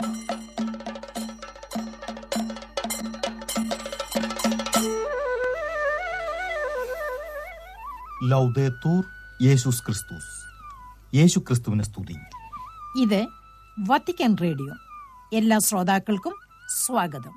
ലൗദേത്തൂർ യേശുസ് ക്രിസ്തുസ് യേശു ക്രിസ്തുവിനെ സ്തുതി ഇത് വത്തിക്കാൻ റേഡിയോ എല്ലാ ശ്രോതാക്കൾക്കും സ്വാഗതം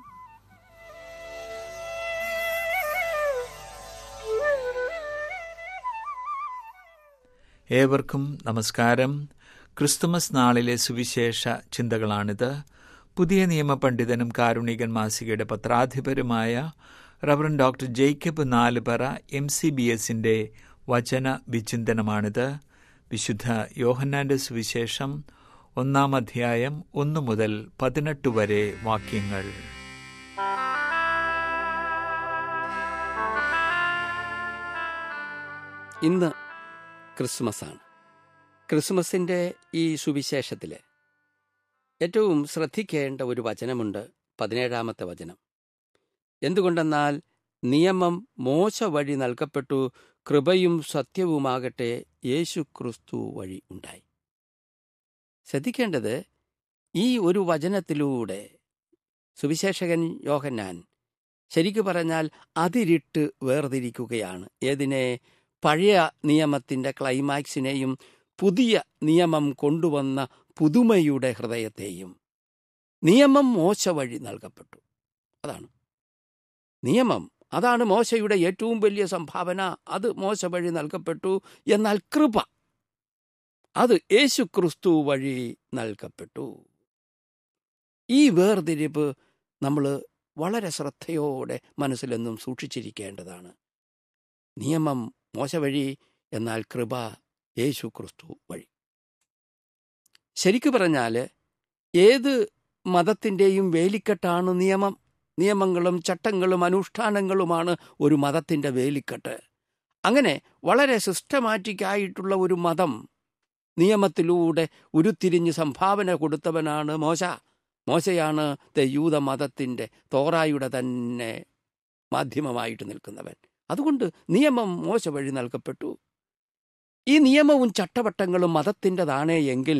ഏവർക്കും നമസ്കാരം ക്രിസ്തുമസ് നാളിലെ സുവിശേഷ ചിന്തകളാണിത് പുതിയ നിയമ പണ്ഡിതനും കാരുണികൻ മാസികയുടെ പത്രാധിപരുമായ reverend doctor Jacob Nalupara M C B എസിന്റെ വചന വിചിന്തനമാണിത് വിശുദ്ധ യോഹന്നാന്റെ സുവിശേഷം ഒന്നാം അധ്യായം ഒന്നു മുതൽ പതിനെട്ട് വരെ വാക്യങ്ങൾ ഇന്ന് ക്രിസ്മസാണ് ക്രിസ്മസിൻ്റെ ഈ സുവിശേഷത്തിൽ ഏറ്റവും ശ്രദ്ധിക്കേണ്ട ഒരു വചനമുണ്ട് പതിനേഴാമത്തെ വചനം എന്തുകൊണ്ടെന്നാൽ നിയമം മോശ വഴി നൽകപ്പെട്ടു കൃപയും സത്യവുമാകട്ടെ യേശു ക്രിസ്തു വഴി ഉണ്ടായി ശ്രദ്ധിക്കേണ്ടത് ഈ ഒരു വചനത്തിലൂടെ സുവിശേഷകൻ യോഹന്നാൻ ശരിക്കു പറഞ്ഞാൽ അതിരിട്ട് വേർതിരിക്കുകയാണ് ഏതിനെ പഴയ നിയമത്തിൻ്റെ ക്ലൈമാക്സിനെയും പുതിയ നിയമം കൊണ്ടുവന്ന പുതുമയുടെ ഹൃദയത്തെയും നിയമം മോശ വഴി നൽകപ്പെട്ടു അതാണ് നിയമം അതാണ് മോശയുടെ ഏറ്റവും വലിയ സംഭാവന അത് മോശ വഴി നൽകപ്പെട്ടു എന്നാൽ കൃപ അത് യേശു ക്രിസ്തു വഴി നൽകപ്പെട്ടു ഈ വേർതിരിവ് നമ്മൾ വളരെ ശ്രദ്ധയോടെ മനസ്സിലെന്നും സൂക്ഷിച്ചിരിക്കേണ്ടതാണ് നിയമം മോശ വഴി എന്നാൽ കൃപ യേശു ക്രിസ്തു വഴി ശരിക്കു പറഞ്ഞാൽ ഏത് മതത്തിൻ്റെയും വേലിക്കെട്ടാണ് നിയമം നിയമങ്ങളും ചട്ടങ്ങളും അനുഷ്ഠാനങ്ങളുമാണ് ഒരു മതത്തിൻ്റെ വേലിക്കെട്ട് അങ്ങനെ വളരെ സിസ്റ്റമാറ്റിക് ആയിട്ടുള്ള ഒരു മതം നിയമത്തിലൂടെ ഉരുത്തിരിഞ്ഞ് സംഭാവന കൊടുത്തവനാണ് മോശ മോശയാണ് യൂത മതത്തിൻ്റെ തോറായുടെ തന്നെ മാധ്യമമായിട്ട് നിൽക്കുന്നവൻ അതുകൊണ്ട് നിയമം മോശ വഴി നൽകപ്പെട്ടു ഈ നിയമവും ചട്ടവട്ടങ്ങളും മതത്തിൻ്റെതാണേ എങ്കിൽ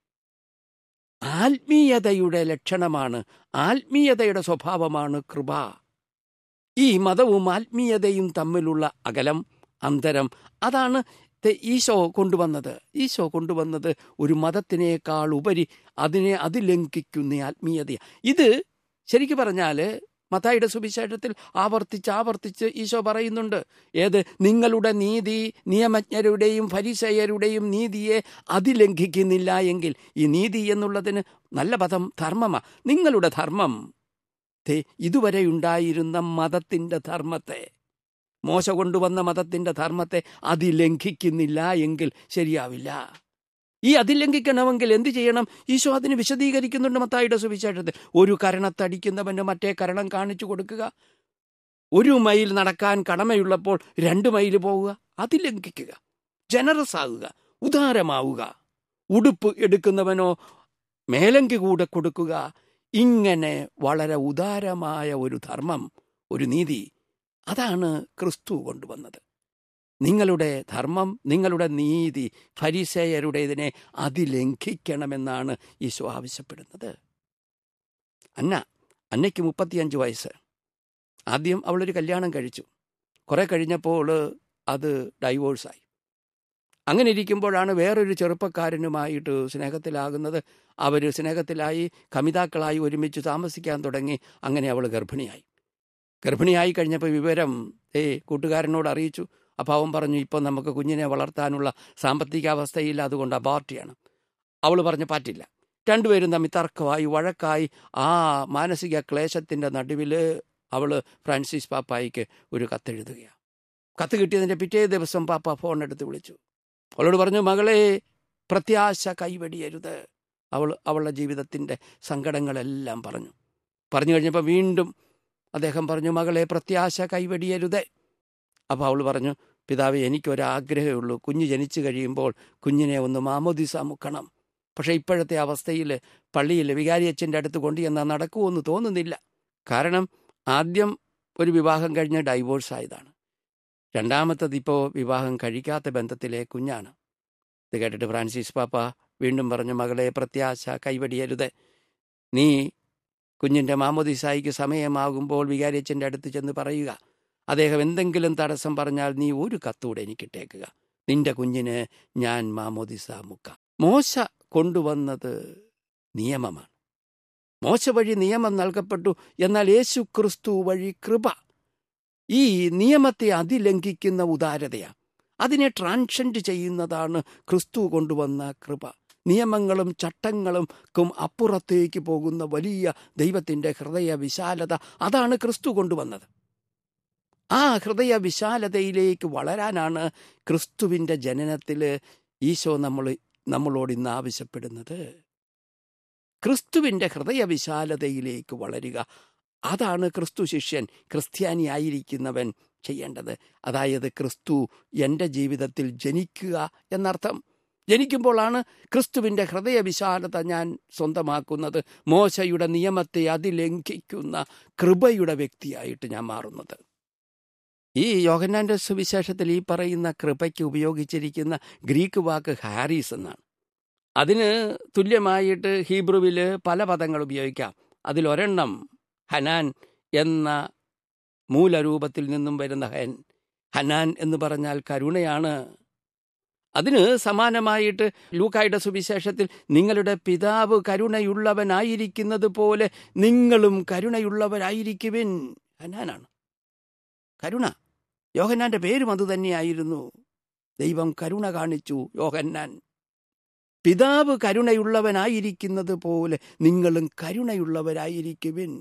ആത്മീയതയുടെ ലക്ഷണമാണ് ആത്മീയതയുടെ സ്വഭാവമാണ് കൃപ ഈ മതവും ആത്മീയതയും തമ്മിലുള്ള അകലം അന്തരം അതാണ് ഈശോ കൊണ്ടുവന്നത് ഈശോ കൊണ്ടുവന്നത് ഒരു മതത്തിനേക്കാൾ ഉപരി അതിനെ അതിലംഘിക്കുന്ന ആത്മീയത ഇത് ശരിക്കു പറഞ്ഞാൽ മത്തായിയുടെ സുവിശേഷത്തിൽ ആവർത്തിച്ച് ആവർത്തിച്ച് ഈശോ പറയുന്നുണ്ട് ഏത് നിങ്ങളുടെ നീതി നിയമജ്ഞരുടെയും ഫരിസയരുടെയും നീതിയെ അതിലംഘിക്കുന്നില്ല എങ്കിൽ ഈ നീതി എന്നുള്ളതിന് നല്ല പദം ധർമ്മമാ നിങ്ങളുടെ ധർമ്മം ഇതുവരെ ഉണ്ടായിരുന്ന മതത്തിൻ്റെ ധർമ്മത്തെ മോശ കൊണ്ടുവന്ന മതത്തിൻ്റെ ധർമ്മത്തെ അതിലംഘിക്കുന്നില്ല എങ്കിൽ ശരിയാവില്ല ഈ അതിലംഘിക്കണമെങ്കിൽ എന്ത് ചെയ്യണം ഈശോ അതിന് വിശദീകരിക്കുന്നുണ്ട് മത്തായിയുടെ സുവിശേഷത്തിൽ ഒരു കരണത്തടിക്കുന്നവന് മറ്റേ കരണം കാണിച്ചു കൊടുക്കുക ഒരു മൈൽ നടക്കാൻ കടമയുള്ളപ്പോൾ രണ്ട് മൈൽ പോവുക അതിലംഘിക്കുക ജനറസ് ആവുക ഉദാരമാവുക ഉടുപ്പ് എടുക്കുന്നവനോ മേലങ്കി കൂടെ കൊടുക്കുക ഇങ്ങനെ വളരെ ഉദാരമായ ഒരു ധർമ്മം ഒരു നീതി അതാണ് ക്രിസ്തു കൊണ്ടുവന്നത് നിങ്ങളുടെ ധർമ്മം നിങ്ങളുടെ നീതി ഫരിസേയരുടേതിനെ അതിലംഘിക്കണമെന്നാണ് ഈശോ ആവശ്യപ്പെടുന്നത് അന്ന അന്നയ്ക്ക് മുപ്പത്തിയഞ്ച് വയസ്സ് ആദ്യം അവളൊരു കല്യാണം കഴിച്ചു കുറെ കഴിഞ്ഞപ്പോൾ അത് ഡൈവോഴ്സായി അങ്ങനെ ഇരിക്കുമ്പോഴാണ് വേറൊരു ചെറുപ്പക്കാരനുമായിട്ട് സ്നേഹത്തിലാകുന്നത് അവർ സ്നേഹത്തിലായി കമിതാക്കളായി ഒരുമിച്ച് താമസിക്കാൻ തുടങ്ങി അങ്ങനെ അവൾ ഗർഭിണിയായി ഗർഭിണിയായി കഴിഞ്ഞപ്പോൾ വിവരം ഏ കൂട്ടുകാരനോട് അറിയിച്ചു അപ്പോൾ അവൻ പറഞ്ഞു ഇപ്പം നമുക്ക് കുഞ്ഞിനെ വളർത്താനുള്ള സാമ്പത്തിക അവസ്ഥയില്ല അതുകൊണ്ട് അബോർട്ട് ചെയ്യണം അവൾ പറഞ്ഞു പറ്റില്ല രണ്ടുപേരും തമ്മിൽ തർക്കമായി വഴക്കായി ആ മാനസിക ക്ലേശത്തിൻ്റെ നടുവിൽ അവൾ ഫ്രാൻസിസ് പാപ്പായിക്ക് ഒരു കത്തെഴുതുകയാണ് കത്ത് കിട്ടിയതിൻ്റെ പിറ്റേ ദിവസം പാപ്പ ഫോൺ എടുത്ത് വിളിച്ചു അവളോട് പറഞ്ഞു മകളെ പ്രത്യാശ കൈവെടിയരുത് അവൾ അവളുടെ ജീവിതത്തിൻ്റെ സങ്കടങ്ങളെല്ലാം പറഞ്ഞു പറഞ്ഞു കഴിഞ്ഞപ്പോൾ വീണ്ടും അദ്ദേഹം പറഞ്ഞു മകളെ പ്രത്യാശ കൈവെടിയരുത് അപ്പോൾ അവൾ പറഞ്ഞു പിതാവ് എനിക്കൊരാഗ്രഹമേ ഉള്ളൂ കുഞ്ഞ് ജനിച്ചു കഴിയുമ്പോൾ കുഞ്ഞിനെ ഒന്ന് മാമോദിസ മുക്കണം പക്ഷേ ഇപ്പോഴത്തെ അവസ്ഥയിൽ പള്ളിയിൽ വികാരിയച്ഛൻ്റെ അടുത്ത് കൊണ്ടുചെന്നാൽ നടക്കുമെന്ന് തോന്നുന്നില്ല കാരണം ആദ്യം ഒരു വിവാഹം കഴിഞ്ഞ് ഡൈവോഴ്സ് ആയതാണ് രണ്ടാമത്തത് ഇപ്പോൾ വിവാഹം കഴിക്കാത്ത ബന്ധത്തിലെ കുഞ്ഞാണ് ഇത് കേട്ടിട്ട് ഫ്രാൻസിസ് പാപ്പ വീണ്ടും പറഞ്ഞു മകളെ പ്രത്യാശ കൈവടിയരുത് നീ കുഞ്ഞിൻ്റെ മാമോദിസായിക്ക് സമയമാകുമ്പോൾ വികാരിയച്ഛൻ്റെ അടുത്ത് ചെന്ന് പറയുക അദ്ദേഹം എന്തെങ്കിലും തടസ്സം പറഞ്ഞാൽ നീ ഒരു കത്തൂടെ എനിക്കിട്ടേക്കുക നിന്റെ കുഞ്ഞിന് ഞാൻ മാമോദിസ മുക്കാം മോശ കൊണ്ടുവന്നത് നിയമമാണ് മോശ വഴി നിയമം നൽകപ്പെട്ടു എന്നാൽ യേശു ക്രിസ്തു വഴി കൃപ ഈ നിയമത്തെ അതിലംഘിക്കുന്ന ഉദാരതയാണ് അതിനെ ട്രാൻഷൻഡ് ചെയ്യുന്നതാണ് ക്രിസ്തു കൊണ്ടുവന്ന കൃപ നിയമങ്ങളും ചട്ടങ്ങളും ക്കും അപ്പുറത്തേക്ക് പോകുന്ന വലിയ ദൈവത്തിൻ്റെ ഹൃദയ വിശാലത അതാണ് ക്രിസ്തു കൊണ്ടുവന്നത് ആ ഹൃദയ വിശാലതയിലേക്ക് വളരാനാണ് ക്രിസ്തുവിൻ്റെ ജനനത്തിൽ ഈശോ നമ്മൾ നമ്മളോട് ഇന്ന് ആവശ്യപ്പെടുന്നത് ക്രിസ്തുവിൻ്റെ ഹൃദയ വിശാലതയിലേക്ക് വളരുക അതാണ് ക്രിസ്തു ശിഷ്യൻ ക്രിസ്ത്യാനിയായിരിക്കുന്നവൻ ചെയ്യേണ്ടത് അതായത് ക്രിസ്തു എൻ്റെ ജീവിതത്തിൽ ജനിക്കുക എന്നർത്ഥം ജനിക്കുമ്പോഴാണ് ക്രിസ്തുവിൻ്റെ ഹൃദയ വിശാലത ഞാൻ സ്വന്തമാക്കുന്നത് മോശയുടെ നിയമത്തെ അതിലംഘിക്കുന്ന കൃപയുടെ വ്യക്തിയായിട്ട് ഞാൻ മാറുന്നത് ഈ യോഹന്നാന്റെ സുവിശേഷത്തിൽ ഈ പറയുന്ന കൃപയ്ക്ക് ഉപയോഗിച്ചിരിക്കുന്ന ഗ്രീക്ക് വാക്ക് ഹാരീസ് എന്നാണ് അതിന് തുല്യമായിട്ട് ഹീബ്രുവിൽ പല പദങ്ങൾ ഉപയോഗിക്കാം അതിലൊരെണ്ണം ഹനാൻ എന്ന മൂലരൂപത്തിൽ നിന്നും വരുന്ന ഹൻ ഹനാൻ എന്ന് പറഞ്ഞാൽ കരുണയാണ് അതിന് സമാനമായിട്ട് ലൂക്കായുടെ സുവിശേഷത്തിൽ നിങ്ങളുടെ പിതാവ് കരുണയുള്ളവനായിരിക്കുന്നത് പോലെ നിങ്ങളും കരുണയുള്ളവരായിരിക്കുവിൻ ഹനാനാണ് കരുണ യോഹന്നാന്റെ പേരും അതുതന്നെയായിരുന്നു ദൈവം കരുണ കാണിച്ചു യോഹന്നാൻ പിതാവ് കരുണയുള്ളവനായിരിക്കുന്നത് പോലെ നിങ്ങളും കരുണയുള്ളവരായിരിക്കുവിൻ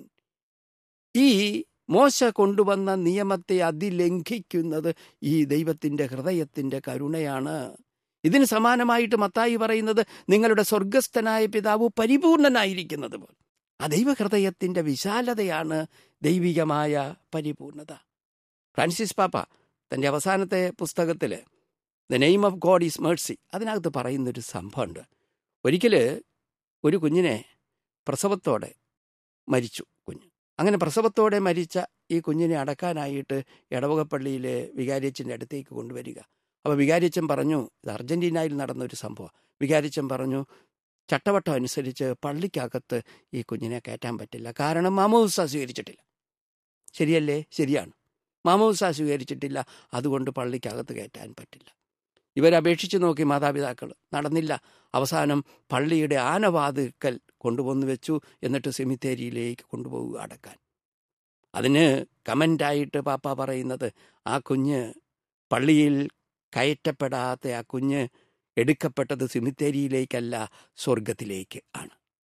ഈ മോശ കൊണ്ടുവന്ന നിയമത്തെ അതിലംഘിക്കുന്നത് ഈ ദൈവത്തിൻ്റെ ഹൃദയത്തിൻ്റെ കരുണയാണ് ഇതിന് സമാനമായിട്ട് മത്തായി പറയുന്നത് നിങ്ങളുടെ സ്വർഗസ്ഥനായ പിതാവ് പരിപൂർണനായിരിക്കുന്നത് പോലെ ആ ദൈവഹൃദയത്തിൻ്റെ വിശാലതയാണ് ദൈവികമായ പരിപൂർണത ഫ്രാൻസിസ് പാപ്പ തൻ്റെ അവസാനത്തെ പുസ്തകത്തിൽ the name of God is mercy അതിനകത്ത് പറയുന്നൊരു സംഭവമുണ്ട് ഒരിക്കൽ ഒരു കുഞ്ഞിനെ പ്രസവത്തോടെ മരിച്ചു കുഞ്ഞ് അങ്ങനെ പ്രസവത്തോടെ മരിച്ച ഈ കുഞ്ഞിനെ അടക്കാനായിട്ട് ഇടവകപ്പള്ളിയിലെ വികാരിയച്ഛൻ്റെ അടുത്തേക്ക് കൊണ്ടുവരിക അപ്പോൾ വികാരിയച്ഛൻ പറഞ്ഞു ഇത് അർജൻറ്റീനയിൽ നടന്ന ഒരു സംഭവം വികാരിയച്ഛൻ പറഞ്ഞു ചട്ടവട്ടം അനുസരിച്ച് പള്ളിക്കകത്ത് ഈ കുഞ്ഞിനെ കയറ്റാൻ പറ്റില്ല കാരണം മാമോദിസ സ്വീകരിച്ചിട്ടില്ല ശരിയല്ലേ ശരിയാണ് മാമോദിസ സ്വീകരിച്ചിട്ടില്ല അതുകൊണ്ട് പള്ളിക്കകത്ത് കയറ്റാൻ പറ്റില്ല ഇവരപേക്ഷിച്ച് നോക്കി മാതാപിതാക്കൾ നടന്നില്ല അവസാനം പള്ളിയുടെ ആനവാതുക്കൽ കൊണ്ടുവന്നു വെച്ചു എന്നിട്ട് സെമിത്തേരിയിലേക്ക് കൊണ്ടുപോവുക അടക്കാൻ അതിന് കമൻ്റായിട്ട് പാപ്പ പറയുന്നത് ആ കുഞ്ഞ് പള്ളിയിൽ കയറ്റപ്പെടാത്ത ആ കുഞ്ഞ് എടുക്കപ്പെട്ടത് സെമിത്തേരിയിലേക്കല്ല സ്വർഗത്തിലേക്ക് ആണ്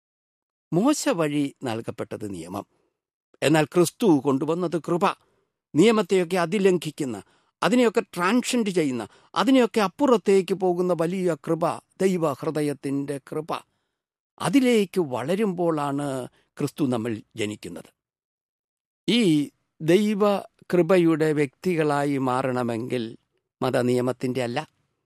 മോശ വഴി നൽകപ്പെട്ടത് നിയമം എന്നാൽ ക്രിസ്തു കൊണ്ടുവന്നത് കൃപ നിയമത്തെയൊക്കെ അതിലംഘിക്കുന്ന അതിനെയൊക്കെ ട്രാൻഷൻഡ് ചെയ്യുന്ന അതിനെയൊക്കെ അപ്പുറത്തേക്ക് പോകുന്ന വലിയ കൃപ ദൈവ ഹൃദയത്തിൻ്റെ കൃപ അതിലേക്ക് വളരുമ്പോഴാണ് ക്രിസ്തു നമ്മൾ ജനിക്കുന്നത് ഈ ദൈവ കൃപയുടെ വ്യക്തികളായി മാറണമെങ്കിൽ മതനിയമത്തിൻ്റെ അല്ല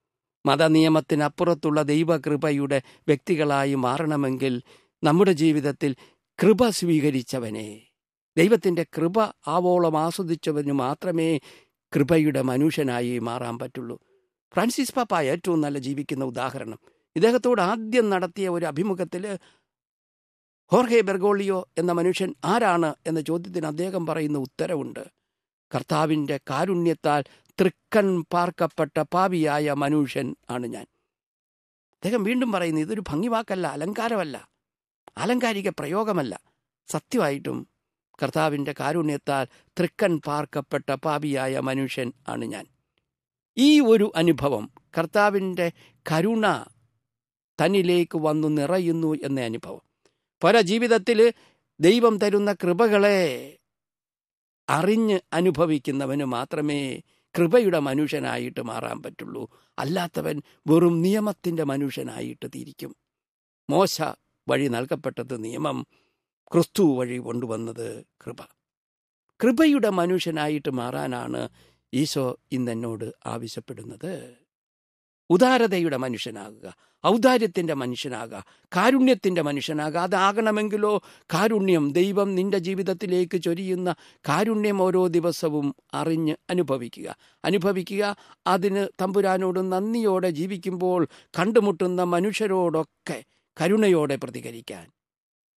മതനിയമത്തിനപ്പുറത്തുള്ള ദൈവകൃപയുടെ വ്യക്തികളായി മാറണമെങ്കിൽ നമ്മുടെ ജീവിതത്തിൽ കൃപ സ്വീകരിച്ചവനെ ദൈവത്തിൻ്റെ കൃപ ആവോളം ആസ്വദിച്ചവന് മാത്രമേ കൃപയുടെ മനുഷ്യനായി മാറാൻ പറ്റുള്ളൂ ഫ്രാൻസിസ് പാപ്പ ഏറ്റവും നല്ല ജീവിക്കുന്ന ഉദാഹരണം ഇദ്ദേഹത്തോട് ആദ്യം നടത്തിയ ഒരു അഭിമുഖത്തിൽ ഹോർഹെ ബെർഗോളിയോ എന്ന മനുഷ്യൻ ആരാണ് എന്ന ചോദ്യത്തിന് അദ്ദേഹം പറയുന്ന ഉത്തരവുണ്ട് കർത്താവിൻ്റെ കാരുണ്യത്താൽ തൃക്കൺ പാർക്കപ്പെട്ട പാപിയായ മനുഷ്യൻ ആണ് ഞാൻ അദ്ദേഹം വീണ്ടും പറയുന്നു ഇതൊരു ഭംഗിവാക്കല്ല അലങ്കാരമല്ല ആലങ്കാരിക പ്രയോഗമല്ല സത്യമായിട്ടും കർത്താവിൻ്റെ കാരുണ്യത്താൽ തൃക്കൺ പാർക്കപ്പെട്ട പാപിയായ മനുഷ്യൻ ആണ് ഞാൻ ഈ ഒരു അനുഭവം കർത്താവിൻ്റെ കരുണ തന്നിലേക്ക് വന്നു നിറയുന്നു എന്ന അനുഭവം പല ജീവിതത്തിൽ ദൈവം തരുന്ന കൃപകളെ അറിഞ്ഞ് അനുഭവിക്കുന്നവന് മാത്രമേ കൃപയുടെ മനുഷ്യനായിട്ട് മാറാൻ പറ്റുള്ളൂ അല്ലാത്തവൻ വെറും നിയമത്തിൻ്റെ മനുഷ്യനായിട്ട് തിരിക്കും മോശ വഴി നൽകപ്പെട്ടത് നിയമം ക്രിസ്തു വഴി കൊണ്ടുവന്നത് കൃപ കൃപയുടെ മനുഷ്യനായിട്ട് മാറാനാണ് ഈശോ ഇന്നെന്നോട് ആവശ്യപ്പെടുന്നത് ഉദാരതയുടെ മനുഷ്യനാകുക ഔദാര്യത്തിൻ്റെ മനുഷ്യനാകുക കാരുണ്യത്തിൻ്റെ മനുഷ്യനാകുക അതാകണമെങ്കിലോ കാരുണ്യം ദൈവം നിന്റെ ജീവിതത്തിലേക്ക് ചൊരിയുന്ന കാരുണ്യം ഓരോ ദിവസവും അറിഞ്ഞ് അനുഭവിക്കുക അനുഭവിക്കുക അതിന് തമ്പുരാനോട് നന്ദിയോടെ ജീവിക്കുമ്പോൾ കണ്ടുമുട്ടുന്ന മനുഷ്യരോടൊക്കെ കരുണയോടെ പ്രതികരിക്കാൻ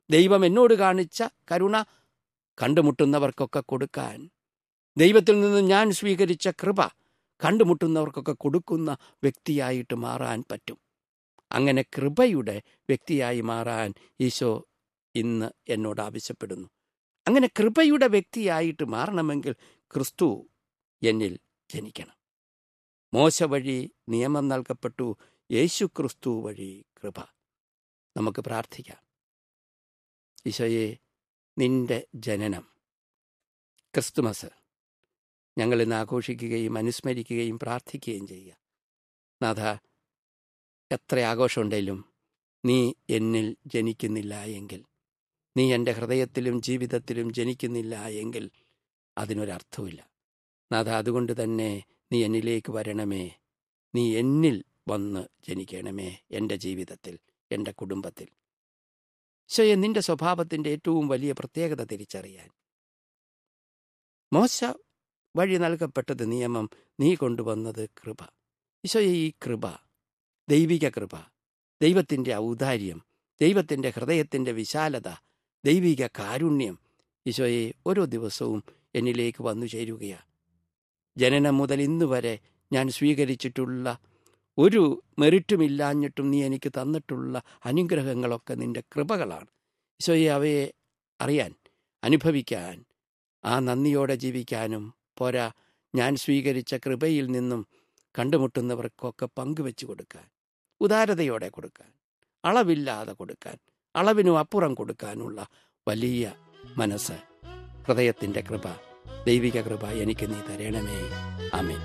ദൈവം എന്നോട് കാണിച്ച കരുണ കണ്ടുമുട്ടുന്നവർക്കൊക്കെ കൊടുക്കാൻ ദൈവത്തിൽ നിന്ന് ഞാൻ സ്വീകരിച്ച കൃപ കണ്ടുമുട്ടുന്നവർക്കൊക്കെ കൊടുക്കുന്ന വ്യക്തിയായിട്ട് മാറാൻ പറ്റും അങ്ങനെ കൃപയുടെ വ്യക്തിയായി മാറാൻ ഈശോ ഇന്ന് എന്നോട് ആവശ്യപ്പെടുന്നു അങ്ങനെ കൃപയുടെ വ്യക്തിയായിട്ട് മാറണമെങ്കിൽ ക്രിസ്തു എന്നിൽ ജനിക്കണം മോശ വഴി നിയമം നൽകപ്പെട്ടു യേശു ക്രിസ്തു വഴി കൃപ നമുക്ക് പ്രാർത്ഥിക്കാം ഈശോയെ നിന്റെ ജനനം ക്രിസ്തുമസ് ഞങ്ങൾ ഇന്ന് ആഘോഷിക്കുകയും അനുസ്മരിക്കുകയും പ്രാർത്ഥിക്കുകയും ചെയ്യുക നാഥ എത്ര ആഘോഷമുണ്ടെങ്കിലും നീ എന്നിൽ ജനിക്കുന്നില്ല എങ്കിൽ നീ എൻ്റെ ഹൃദയത്തിലും ജീവിതത്തിലും ജനിക്കുന്നില്ല എങ്കിൽ അതിനൊരർത്ഥമില്ല നാഥ അതുകൊണ്ട് തന്നെ നീ എന്നിലേക്ക് വരണമേ നീ എന്നിൽ വന്ന് ജനിക്കണമേ എൻ്റെ ജീവിതത്തിൽ എൻ്റെ കുടുംബത്തിൽ ഈശോയെ നിന്റെ സ്വഭാവത്തിൻ്റെ ഏറ്റവും വലിയ പ്രത്യേകത തിരിച്ചറിയാൻ മോശ വഴി നൽകപ്പെട്ടത് നിയമം നീ കൊണ്ടുവന്നത് കൃപ ഈശോയെ ഈ കൃപ ദൈവിക കൃപ ദൈവത്തിൻ്റെ ഔദാര്യം ദൈവത്തിൻ്റെ ഹൃദയത്തിൻ്റെ വിശാലത ദൈവിക കാരുണ്യം ഈശോയെ ഓരോ ദിവസവും എന്നിലേക്ക് വന്നു ചേരുകയാണ് ജനനം മുതൽ ഇന്ന് വരെ ഞാൻ സ്വീകരിച്ചിട്ടുള്ള ഒരു മെറിറ്റുമില്ലാഞ്ഞിട്ടും നീ എനിക്ക് തന്നിട്ടുള്ള അനുഗ്രഹങ്ങളൊക്കെ നിന്റെ കൃപകളാണ് ഈശോയെ അവയെ അറിയാൻ അനുഭവിക്കാൻ ആ നന്ദിയോടെ ജീവിക്കാനും പോരാ ഞാൻ സ്വീകരിച്ച കൃപയിൽ നിന്നും കണ്ടുമുട്ടുന്നവർക്കൊക്കെ പങ്കുവെച്ചു കൊടുക്കാൻ ഉദാരതയോടെ കൊടുക്കാൻ അളവില്ലാതെ കൊടുക്കാൻ അളവിനും അപ്പുറം കൊടുക്കാനുള്ള വലിയ മനസ്സ് ഹൃദയത്തിൻ്റെ കൃപ ദൈവിക കൃപ എനിക്ക് നീ തരണമേ ആമേൻ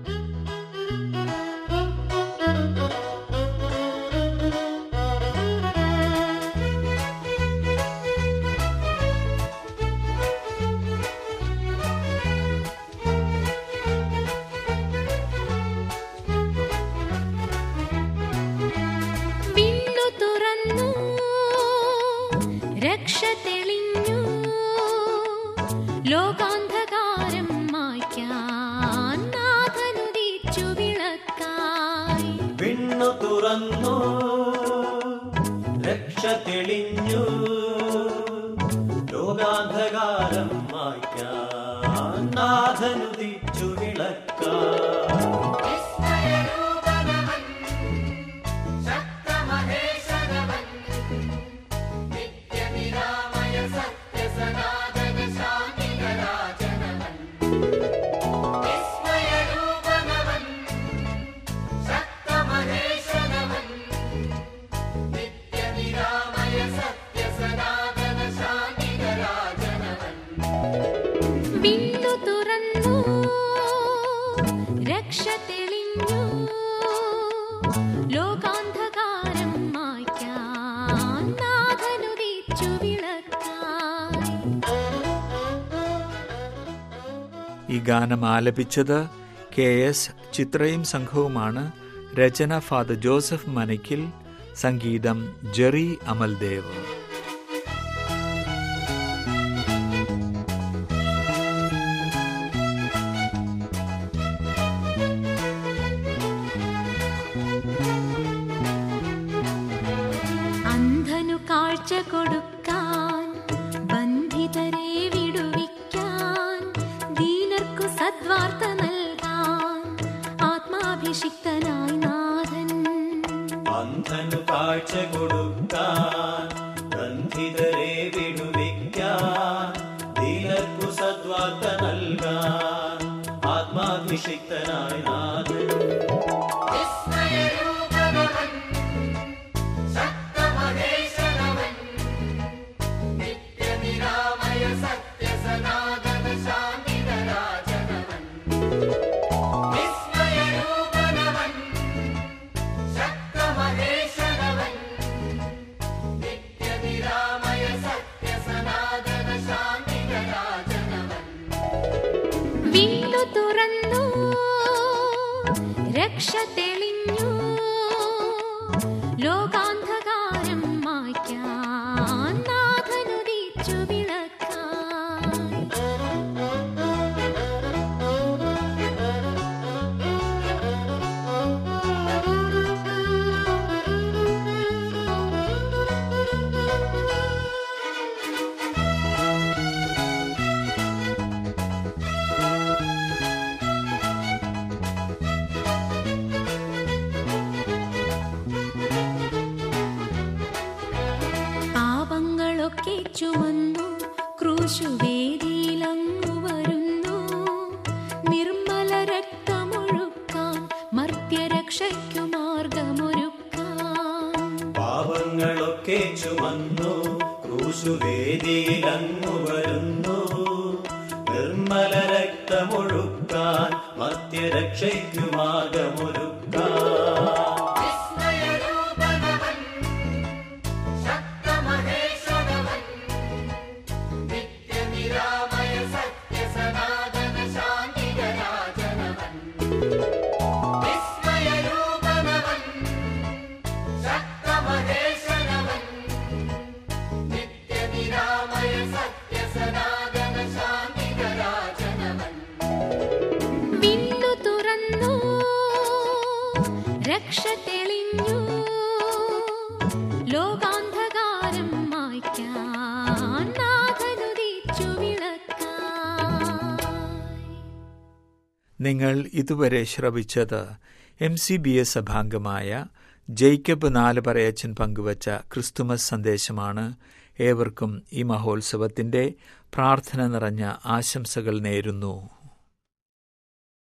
വിണ്ണു തുറന്നു രക്ഷ തെളിഞ്ഞു ലോകാന്ധകാരം മായ്ക്കാൻ നാഥനുദിച്ചു വിളക്കായി വിണ്ണു തുറന്നു രക്ഷ തെളിഞ്ഞു ലോകാന്ധകാരം മായ്ക്കാൻ നാഥനുദിച്ചു വിളക്കാൻ വിണ്ണു തുറന്നു രക്ഷ തെളിഞ്ഞു ലോകാന്ധകാരം മായ്ക്കാൻ നാഥനുദിച്ചു വിളക്കായി ഈ ഗാനം ആലപിച്ചത് കെ എസ് ചിത്രയും സംഘവുമാണ് രചന ഫാദർ ജോസഫ് മനക്കിൽ സംഗീതം ജെറി അമൽദേവ് അന്ധനു കാഴ്ച കൊടുക്കാൻ ബന്ധിതരെ വിടുവിക്കാൻ ദീനർക്കു സദ്വാർത്ത നൽകാൻ ആത്മാഭിഷിക്തനായി നാഥൻ അന്ധനു കാഴ്ച കൊടുക്കാൻ ബന്ധിതരെ വിടുവിക്കാൻ ദീനർക്കു സദ്വാർത്ത നൽകാൻ ആത്മാഭിഷിക്തനായ നാഥൻ വിണ്ണു തുറന്നു രക്ഷ തെളിഞ്ഞു ലോകാന്ധകാരം മായ്ക്കാൻ നാഥനുദിച്ചു വിളക്കായി ക്രൂശുവേദിയിലങ്ങു വരുന്നു നിർമ്മല രക്തമൊഴുക്കാൻ മർത്യരക്ഷയ്ക്കു മാർഗമൊരുക്കാൻ പാപങ്ങളൊക്കെ ചുമന്നു ക്രൂശുവേദിയിലങ്ങു വരുന്നു നിർമ്മല രക്തമൊഴുക്കാൻ മധ്യരക്ഷയ്ക്കു മാർഗമൊരുക്കാൻ വിണ്ണു തുറന്നു രക്ഷ തെളിഞ്ഞു ലോകാന്ധകാരം മായ്ക്കാൻ നാഥനുദിച്ചു വിളക്കായി നിങ്ങൾ ഇതുവരെ ശ്രവിച്ചത് എം സി ബി എസ് സഭാംഗമായ ജേക്കബ് നാലുപറയച്ചൻ പങ്കുവച്ച ക്രിസ്തുമസ് സന്ദേശമാണ് ഏവർക്കും ഈ മഹോത്സവത്തിന്റെ പ്രാർത്ഥന നിറഞ്ഞ ആശംസകൾ നേരുന്നു